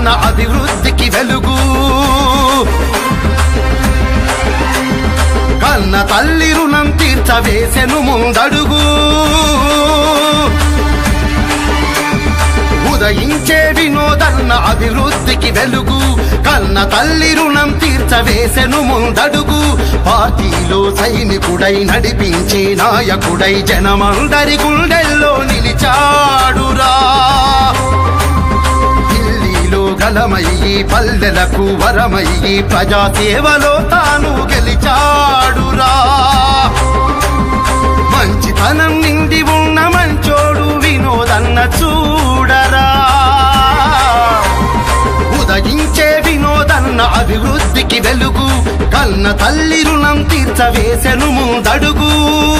వినోదన్న అభివృద్ధికి వెలుగు కన్న తల్లి రుణం తీర్చవేసెను ముందడుగు ఉదయించే వినోదన్న అభివృద్ధికి వెలుగు కన్న తల్లి రుణం తీర్చవేసెను ముందడుగు పార్టీలో సైనికుడై నడిపించే నాయకుడై జనమందరి గుండెల్లో నిలిచాడురా ఢిల్లీలో గలమయ్యి పల్లెలకు వరమయ్యి ప్రజాసేవలో తాను గెలిచాడురా మంచితనం నిండి ఉన్న మంచోడు వినోదన్న చూడరా ఉదయించే వినోదన్న అభివృద్ధికి వెలుగు కన్న తల్లి రుణం తీర్చవేసెను ముందడుగు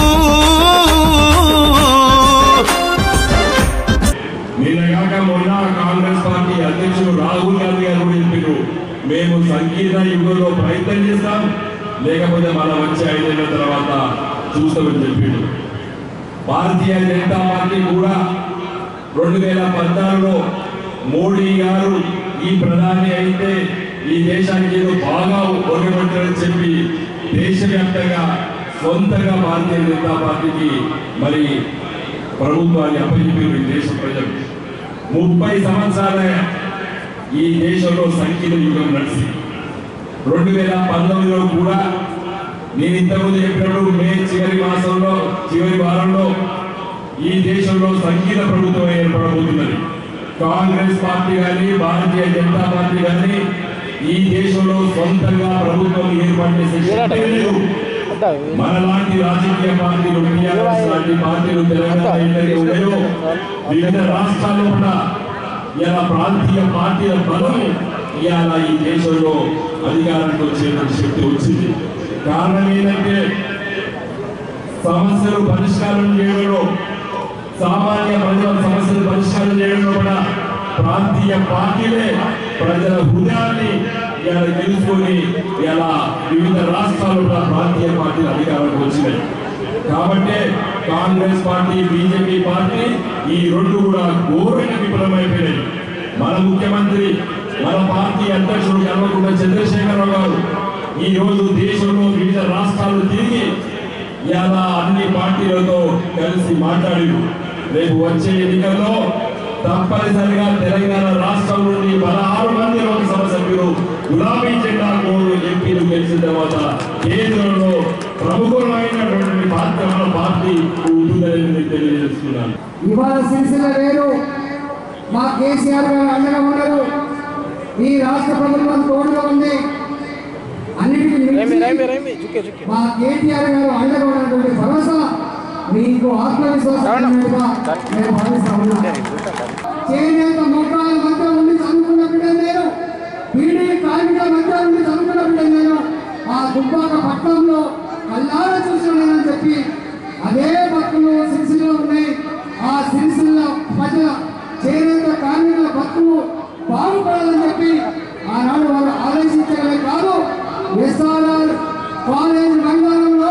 నిన్నగాక మొన్న కాంగ్రెస్ పార్టీ అధ్యక్షుడు రాహుల్ గాంధీ గారు కూడా చెప్పారు మేము సంకీర్ణ యుగంలో ప్రయత్నం చేస్తాం లేకపోతే మనం వచ్చే ఐదేళ్ల తర్వాత చూస్తామని చెప్పిండు భారతీయ జనతా పార్టీ కూడా రెండు వేల పద్నాలుగులో మోడీ గారు ఈ ప్రధాని అయితే ఈ దేశానికి ఏదో బాగా ఒరగబెట్టారని చెప్పి దేశవ్యాప్తంగా సొంతంగా భారతీయ జనతా పార్టీకి మరి ప్రభుత్వాన్ని అప్పచెప్పారు ఈ దేశ ప్రజలు ముప్పై సంవత్సరాల ఈ దేశంలో సంకీర్ణ యుగం నడిచింది రెండు వేల పంతొమ్మిదిలో కూడా నేను ఇంతకుముందు చెప్పినప్పుడు మే చివరి మాసంలో చివరి వారంలో ఈ దేశంలో సంకీర్ణ ప్రభుత్వం ఏర్పడబోతున్నది కాంగ్రెస్ పార్టీ కానీ భారతీయ జనతా పార్టీ కానీ ఈ దేశంలో సొంతంగా ప్రభుత్వం ఏర్పాటు చేసే శక్తి లేదు. మనలాంటి రాజకీయ పార్టీలు టీఆర్ఎస్ లాంటి పార్టీలు తెలంగాణ ఏదైతే ఉన్నాయో వివిధ రాష్ట్రాల్లో కూడా ఇలా ప్రాంతీయ పార్టీల బలం ఇవాళ ఈ దేశంలో అధికారానికి వచ్చేటువంటి శక్తి వచ్చింది కారణం ఏంటంటే సమస్యలు పరిష్కారం చేయడంలో సామాన్య ప్రజల సమస్యలు పరిష్కారం చేయడంలో కూడా ప్రాంతీయ పార్టీలే ప్రజల హృదయాన్ని ఇలా గెలుచుకొని ఇలా వివిధ రాష్ట్రాల్లో కూడా ప్రాంతీయ పార్టీలు అధికారంలోకి వచ్చినాయి కాబట్టి కాంగ్రెస్ పార్టీ బీజేపీ పార్టీ ఈ రెండు కూడా ఘోరమైన విఫలమైపోయినాయి మన ముఖ్యమంత్రి మన పార్టీ అధ్యక్షుడు కల్వకుంట్ల చంద్రశేఖరరావు గారు ఈ రోజు దేశంలో వివిధ రాష్ట్రాలు తిరిగి ఇలా అన్ని పార్టీలతో కలిసి మాట్లాడి రేపు వచ్చే ఎన్నికల్లో తప్పనిసరిగా తెలంగాణ రాష్ట్రం నుండి పదహారు మంది లోక్సభ సభ్యులు గులాబీ జెండా కోరు ఎంపీలు గెలిచిన తర్వాత కేంద్రంలో ప్రముఖమైనటువంటి పార్టీ మన పార్టీ ఉంటుందని నేను తెలియజేస్తున్నాను ఇవాళ సిరిసిల్ల వేరు మా కేసీఆర్ గారు అండగా ఉన్నారు ఈ రాష్ట్ర ప్రభుత్వం తోడుగా ఉంది అన్నిటికీ మించి మా కేటీఆర్ గారు అండగా ఉన్నటువంటి భరోసా మీకు ఆత్మవిశ్వాసం ఉన్నట్టుగా నేను భావిస్తా ఉన్నాను చేనేత మొక్కల మధ్య ఉండి చదువుకున్న బిడ్డ నేను పీడీ కార్మికుల మధ్య ఉండి చదువుకున్న బిడ్డ నేను ఆ దుబ్బాక పట్టణంలో కళ్ళారా చూస్తున్నానని చెప్పి అదే బతుకులు సిరిసిల్లో ఉన్నాయి ఆ సిరిసిల్ల ప్రజల చేనేత కార్మికుల బతుకులు బాగుపడాలని చెప్పి ఆనాడు వాళ్ళు ఆలోచించడమే కాదు ఎస్ఆర్ఆర్ కాలేజ్ రంగాలలో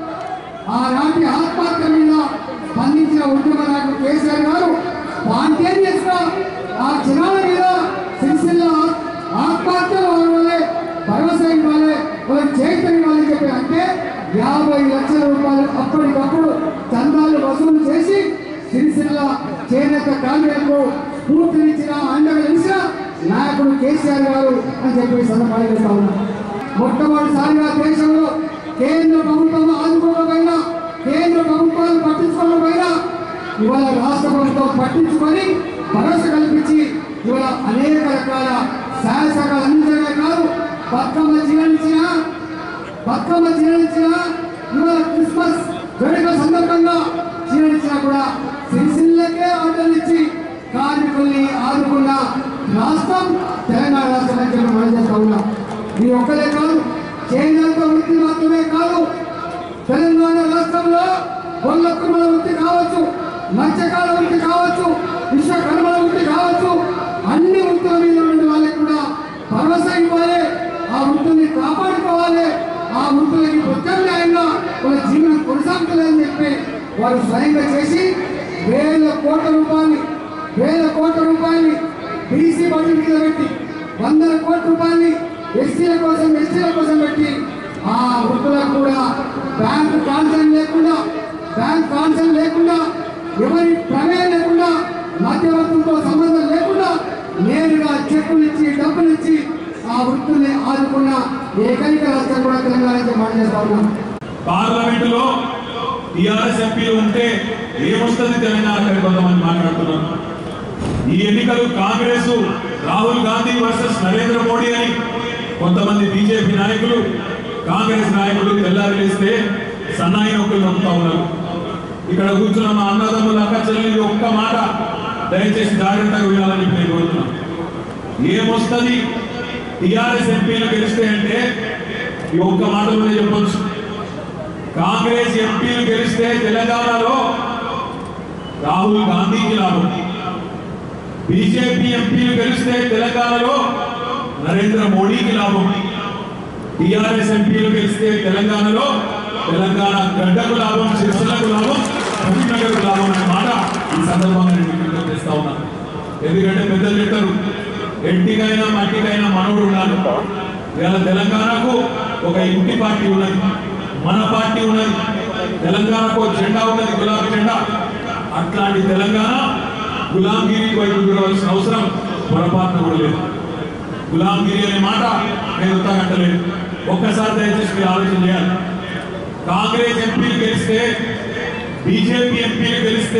ఆనాటి ఆత్మహత్య మీద స్పందించిన ఉద్యమ నాయకుడు కేసీఆర్ గారు స్పాంటేనియస్ గా ఆ జనాల మీద సిరిసిల్ల ఆత్మహత్యలు వాళ్ళే భరోసా ఇవ్వాలి వాళ్ళకి చైతన్యం ఇవ్వాలని చెప్పి అంటే యాభై లక్షల రూపాయలు అప్పటికప్పుడు చందాలు వసూలు చేసి సిరిసిల్ల చేనేత కార్మికులకు స్ఫూర్తినిచ్చిన అండగా నిలిచిన నాయకుడు కేసీఆర్ గారు అని చెప్పి సందర్భాలు చేస్తా ఉన్నారు మొట్టమొదటిసారిగా దేశంలో కేంద్ర ప్రభుత్వం ఆదుకోకపోయినా కేంద్ర ప్రభుత్వాలు పట్టించుకోకపోయినా ఇవాళ రాష్ట్ర ప్రభుత్వం పట్టించుకొని భరోసా కల్పించి ఇవాళ అనేక రకాల సహాయ సహకారాలు అందించడమే కాదు బతుకమ్మ జీవనిచ్చిన బతుకమ్మ జీవనిచ్చిన ఇవాళ క్రిస్మస్ వేడుకల సందర్భంగా జీవనిచ్చినా కూడా సిరిసిల్లకే ఆర్డర్ ఇచ్చి కార్మికుల్ని ఆదుకున్న రాష్ట్రం తెలంగాణ రాష్ట్రం అని చెప్పి మనం చేస్తా ఉన్నాం ఇది ఒక్కలే కాదు చేనేత వృత్తి మాత్రమే కాదు తెలంగాణ రాష్ట్రంలో గొల్లకుర్మల వృత్తి కావచ్చు మత్స్యకాల వృత్తి కావచ్చు విశ్వకర్మల వృత్తి కావచ్చు అన్ని వృత్తుల మీద ఉన్న వాళ్ళకి కూడా భరోసా ఇవ్వాలి ఆ వృత్తుల్ని కాపాడుకోవాలి ఆ వృత్తులకి ప్రత్యామ్నాయంగా వాళ్ళ జీవనం కొనసాగుతుందని చెప్పి వారు స్వయంగా చేసి వేల కోట్ల రూపాయలు వేల కోట్ల రూపాయలు బీసీ బడ్జెట్ మీద పెట్టి వందల కోట్ల రూపాయలని ఎస్సీల కోసం ఎస్టీల కోసం పెట్టి ఆ వృద్ధులకు కూడా బ్యాంకు కాన్సన్ లేకుండా బ్యాంక్ కాన్సన్ లేకుండా ఎవరి ప్రమేయం లేకుండా మధ్యవర్తులతో సంబంధం లేకుండా నేరుగా చెక్కులు ఇచ్చి డబ్బులు ఇచ్చి ఆ వృత్తుల్ని ఆదుకున్న ఏకైక రాష్ట్రం కూడా తెలంగాణ మాట చేస్తా ఉన్నాం పార్లమెంటులో టీఆర్ఎస్ ఎంపీలు ఉంటే ఏమొస్తుంది తెలంగాణ అని కొంతమంది మాట్లాడుతున్నారు ఈ ఎన్నికలు కాంగ్రెస్ రాహుల్ గాంధీ వర్సెస్ నరేంద్ర మోడీ అని కొంతమంది బీజేపీ నాయకులు కాంగ్రెస్ నాయకులు తెల్లారి లేస్తే సన్నాయి నొక్కులు నొక్కుతా ఉన్నారు ఇక్కడ కూర్చున్న మా అన్నదమ్ముల అక్క చెల్లెలు ఒక్క మాట దయచేసి జాగ్రత్తగా వినాలని చెప్పి నేను కోరుతున్నాను ఏమొస్తుంది టిఆర్ఎస్ ఎంపీలు గెలిస్తే అంటే ఈ ఒక్క మాటలోనే చెప్పొచ్చు కాంగ్రెస్ ఎంపీలు గెలిస్తే తెలంగాణలో రాహుల్ గాంధీకి లాభం బీజేపీ ఎంపీలు గెలిస్తే తెలంగాణలో నరేంద్ర మోడీకి లాభం టిఆర్ఎస్ ఎంపీలు గెలిస్తే తెలంగాణలో తెలంగాణ గడ్డకు లాభం సిరిసిల్లకు లాభం కరీంనగర్కు లాభం అనే మాట ఈ సందర్భంగా నేను విజ్ఞప్తి చేస్తా ఉన్నాను ఎందుకంటే పెద్దలు చెప్తారు ఎంటికైనా మట్టికైనా మనవుడు ఉండాలి ఇవాళ తెలంగాణకు ఒక ఇంటి పార్టీ ఉన్నది మన పార్టీ ఉన్నది తెలంగాణకు ఒక జెండా ఉన్నది గులాబీ జెండా అట్లాంటి తెలంగాణ గులాంగిరి వైపు చూడవలసిన అవసరం పొరపాటున కూడా లేదు గులాంగిరి అనే మాట నేను ఉత్తగట్టలేదు ఒక్కసారి దయచేసి మీరు ఆలోచన చేయాలి కాంగ్రెస్ ఎంపీలు గెలిస్తే బీజేపీ ఎంపీలు గెలిస్తే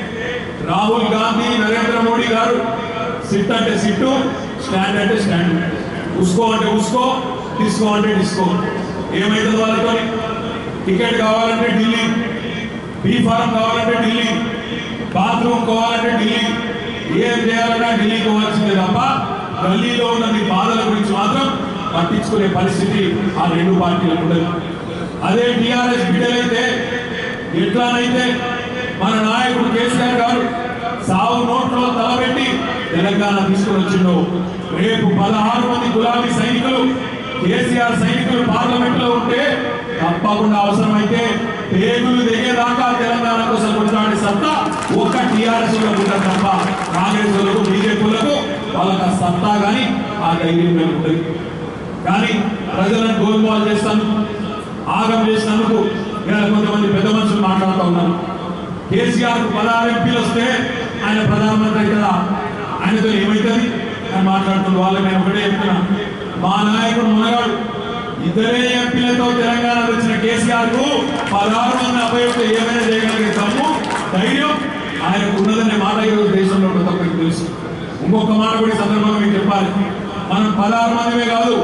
రాహుల్ గాంధీ నరేంద్ర మోడీ గారు సిట్ అంటే సిట్టు స్టాండ్ అంటే స్టాండ్ ఉస్కో అంటే ఉస్కో డిస్కో అంటే డిస్కో ఏమైతుంది వాళ్ళతో టికెట్ కావాలంటే ఢిల్లీ బీ ఫారం కావాలంటే ఢిల్లీ బాత్రూమ్ కావాలంటే ఢిల్లీ ఏం చేయాలన్నా ఢిల్లీ పోవాల్సిందే తప్ప గల్లీలో ఉన్న మీ బాధల గురించి మాత్రం పట్టించుకునే పరిస్థితి ఆ రెండు పార్టీలకు ఉండదు అదే టిఆర్ఎస్ బిడ్డలైతే ఎట్లానైతే మన నాయకుడు కేసీఆర్ గారు సావు నోట్లో తలబెట్టి తెలంగాణ తీసుకుని వచ్చిండు రేపు పదహారు మంది గులాబీ సైనికులు కేసీఆర్ సైనికులు పార్లమెంట్ లో ఉంటే తప్పకుండా అవసరమైతే పేగులు దిగేదాకా తెలంగాణ కోసం కొట్లాడే సత్తా ఒక్క టీఆర్ఎస్ లో ఉంటుంది తప్ప కాంగ్రెస్ వాళ్ళకు బీజేపీలకు వాళ్ళకి ఆ సత్తా కానీ ఆ ధైర్యం కానీ ఉంటుంది కానీ ప్రజలను గోల్మాల్ చేస్తాను ఆగం చేసినందుకు ఇలా కొంతమంది పెద్ద మనుషులు మాట్లాడుతూ ఉన్నారు కేసీఆర్ కు పదహారు ఎంపీలు వస్తే ఆయన ప్రధానమంత్రి అవుతారా ఆయనతో ఏమవుతుంది అని మాట్లాడుతున్న వాళ్ళకి నేను ఒకటే చెప్తున్నా మా నాయకుడు మునగాడు ఇద్దరే ఎంపీలతో తెలంగాణ వచ్చిన కేసీఆర్ కు పదహారు మంది అభ్యర్థి ఏమైనా చేయగలిగే దమ్ము ధైర్యం ఆయనకు ఉన్నదనే మాట ఈరోజు దేశంలో ప్రతి ఒక్కరికి తెలుసు ఇంకొక మాట కూడా ఈ సందర్భంగా మీకు చెప్పాలి మనం పదహారు మందిమే కాదు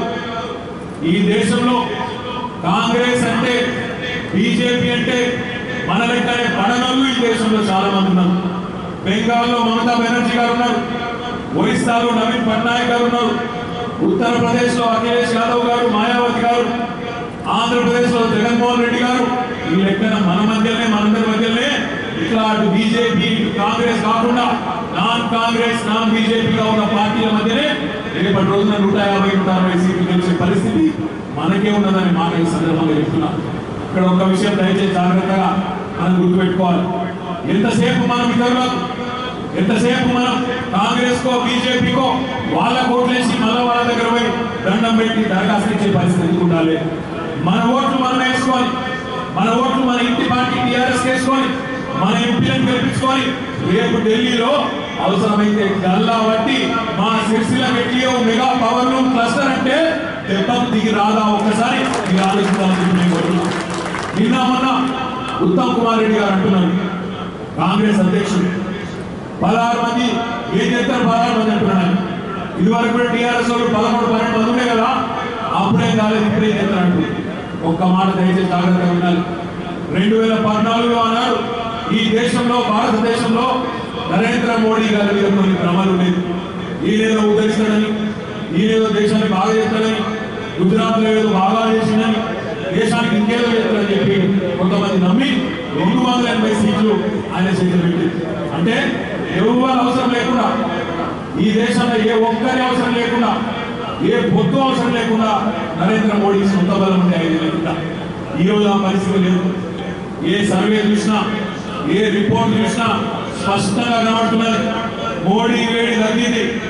ఈ దేశంలో కాంగ్రెస్ అంటే బీజేపీ అంటే మన లెక్కనే పడనోళ్ళు ఈ దేశంలో చాలా మంది ఉన్నారు బెంగాల్లో మమతా బెనర్జీ గారు ఉన్నారు ఒరిస్సాలో నవీన్ పట్నాయక్ గారు ఉన్నారు ఉత్తరప్రదేశ్ లో అఖిలేష్ యాదవ్ గారు మాయావతి గారు ఆంధ్రప్రదేశ్ లో జగన్మోహన్ రెడ్డి గారు ఈ లెక్కన మన మధ్యనే మనందరి మధ్యనే ఇట్లా అటు బీజేపీ ఇటు కాంగ్రెస్ కాకుండా నాన్ కాంగ్రెస్ నాన్ బీజేపీగా ఉన్న పార్టీల మధ్యనే రేపటి రోజున నూట యాభై నూట అరవై సీట్లు గెలిచే పరిస్థితి మనకే ఉన్నదని మాట ఈ సందర్భంగా చెప్తున్నా ఇక్కడ ఒక విషయం దయచేసి జాగ్రత్తగా మనం గుర్తుపెట్టుకోవాలి ఎంతసేపు మనం ఇతరులకు ఎంతసేపు మనం కాంగ్రెస్ కో బీజేపీకో వాళ్ళ ఓట్లేసి మళ్ళా వాళ్ళ దగ్గర పోయి దండం పెట్టి దరఖాస్తు ఇచ్చే పరిస్థితి ఎందుకు ఉండాలి మన ఓట్లు మనం వేసుకొని మన ఓట్లు మన ఇంటి పార్టీ టీఆర్ఎస్ వేసుకొని మన ఎంపీలను గెలిపించుకొని రేపు ఢిల్లీలో అవసరమైతే గల్లా బట్టి మా సిరిసిల్ల మెట్లియో మెగా పవర్ లూమ్ క్లస్టర్ అంటే దెబ్బకు దిగి రాదా ఒక్కసారి మీరు ఆలోచించాలని చెప్పి నేను కోరుతున్నాను. నిన్న మొన్న ఉత్తమ్ కుమార్ రెడ్డి గారు అంటున్నారు కాంగ్రెస్ అధ్యక్షుడు పదహారు మంది ఏం చేస్తారు పదహారు మంది అంటున్నాను ఇది వరకు కూడా టీఆర్ఎస్ వాళ్ళు పదమూడు పన్నెండు మంది ఉండే కదా అప్పుడే కాలేదు ఇప్పుడే చేస్తారంటు ఒక్క మాట దయచేసి జాగ్రత్తగా వినాలి రెండు వేల పద్నాలుగులో అన్నాడు ఈ దేశంలో భారతదేశంలో నరేంద్ర మోడీ గారి మీద కొన్ని భ్రమలు ఉండేది ఈయనేదో ఉద్ధరిస్తాడని ఈయనేదో దేశాన్ని బాగా చేస్తాడని గుజరాత్ లో ఏదో బాగా చేసిందని దేశానికి ఇంకేదో చేస్తాడని చెప్పి కొంతమంది నమ్మి రెండు వందల ఎనభై సీట్లు ఆయన చేతులు పెట్టి అంటే ఎవరు అవసరం లేకుండా ఈ దేశంలో ఏ ఒక్కరి అవసరం లేకుండా ఏ పొత్తు అవసరం లేకుండా నరేంద్ర మోడీ సొంత బలం ఉండే ఐదు కింద ఈ రోజు ఆ పరిస్థితి లేదు ఏ సర్వే చూసినా ఏ రిపోర్ట్ చూసినా స్పష్టంగా కనబడుతున్నది మోడీ వేడి తగ్గింది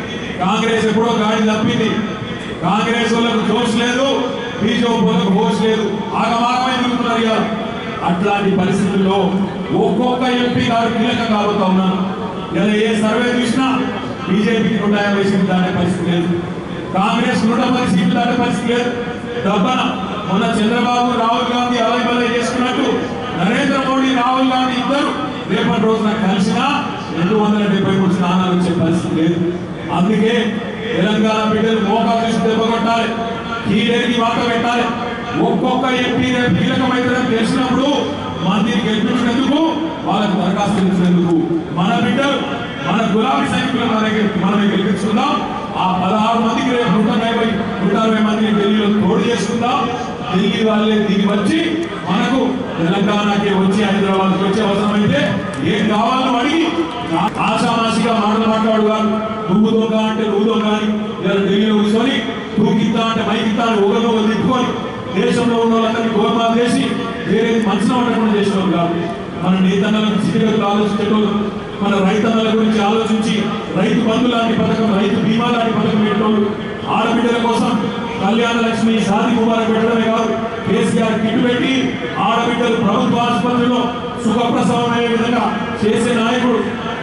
కాంగ్రెస్ ఎప్పుడో గాడి తప్పింది కాంగ్రెస్ వాళ్ళకు జోష్ లేదు బీజేపీ వాళ్ళకు హోష్ లేదు ఆగమాగమై తిరుగుతున్నారు ఇవాళ అట్లాంటి పరిస్థితుల్లో ఒక్కొక్క ఎంపీ గారు కీలకం కాబోతా ఉన్నాను ఇలా ఏ సర్వే చూసినా బీజేపీకి నూట యాభై సీట్లు దాటే పరిస్థితి లేదు కాంగ్రెస్ నూట పది సీట్లు దాటే పరిస్థితి లేదు డబ్బన మొన్న చంద్రబాబు రాహుల్ గాంధీ అలై బలై చేసుకున్నట్టు నరేంద్ర మోడీ రాహుల్ గాంధీ ఇద్దరు రేపటి రోజున కలిసినా రెండు వందల డెబ్బై మూడు స్థానాలు వచ్చే పరిస్థితి లేదు అందుకే తెలంగాణ బిడ్డలు మోకా చూసి దెబ్బ కొట్టాలి కీలేకి వాత పెట్టాలి ఒక్కొక్క ఎంపీ రేపు కీలకమైందని తెలిసినప్పుడు మందిని గెలిపించినందుకు వాళ్ళకు దరఖాస్తు ఇచ్చినందుకు మన బిడ్డలు మన గులాబీ సైనికులు మన దగ్గర మనమే గెలిపించుకుందాం ఆ పదహారు మందికి రేపు నూట యాభై నూట అరవై మందిని ఢిల్లీలో తోడు చేసుకుందాం ఢిల్లీ వాళ్ళే దిగి వచ్చి మనకు తెలంగాణకి వచ్చి హైదరాబాద్కి వచ్చే అవసరమైతే ఏం కావాలో అడిగి ఆశామాషిగా మాటలు మాట్లాడు కాదు నువ్వు దొంగ అంటే నువ్వు దొంగ అని ఇలా ఢిల్లీలో కూర్చొని తూకిత్తా అంటే మైకిత్తా అని ఒకరిని ఒకరు తిప్పుకొని దేశంలో ఉన్న వాళ్ళందరినీ గోమాలు చేసి వేరే మనసులో ఉండకుండా చేసిన వాళ్ళు కాదు మన నేతన్నలకు స్థితిగతులు ఆలోచించేటోళ్ళు మన రైతన్నల గురించి ఆలోచించి రైతు బంధు లాంటి పథకం రైతు బీమా లాంటి పథకం పెట్టేటోళ్ళు ఆడబిడ్డల కోసం కళ్యాణ లక్ష్మి సాది కుమార్ పెట్టడమే కాదు కేసీఆర్ కిట్ పెట్టి ఆడబిడ్డలు ప్రభుత్వ ఆసుపత్రిలో సుఖప్రసవం అయ్యే విధంగా చేసే నాయకుడు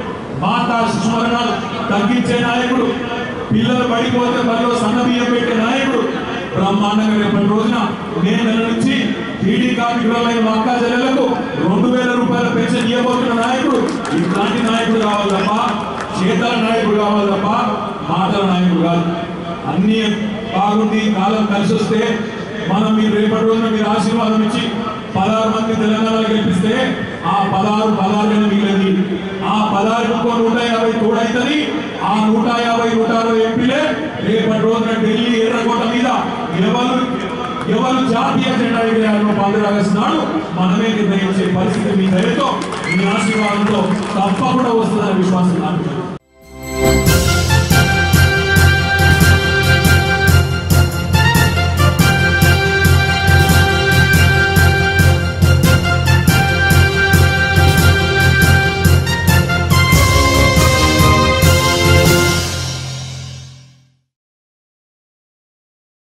మాతా శిశుమరణాలు తగ్గించే నాయకుడు పిల్లలు పడిపోతే బరిలో సన్న బియ్యం పెట్టే నాయకుడు బ్రహ్మాండంగా రేపటి రోజున మే నెల నుంచి టీడీ కార్మికులైన మా అక్క చెల్లెలకు రెండు వేల రూపాయల పెన్షన్ ఇవ్వబోతున్న నాయకుడు ఇట్లాంటి నాయకుడు కావాలి తప్ప చేతల నాయకుడు కావాలి తప్ప మాటల నాయకుడు కాదు అన్ని బాగుండి కాలం కలిసి వస్తే మనం మీరు రేపటి రోజున మీరు ఆశీర్వాదం ఇచ్చి పదహారు మంది తెలంగాణలో గెలిపిస్తే ఆ పదహారు పదహారు మిగిలింది ఆ పదహారు ఇంకో నూట యాభై తోడైతుంది ఆ నూట యాభై నూట అరవై ఎంపీలే రేపటి రోజున ఢిల్లీ ఎర్రకోట మీద ఎవరు ఎవరు జాతీయ జెండా ఎగిరేయాలో పాల్గొనాల్సినాడు మనమే నిర్ణయించే పరిస్థితి మీ దయతో మీ ఆశీర్వాదంతో తప్పకుండా వస్తుందనే విశ్వాసం నాకు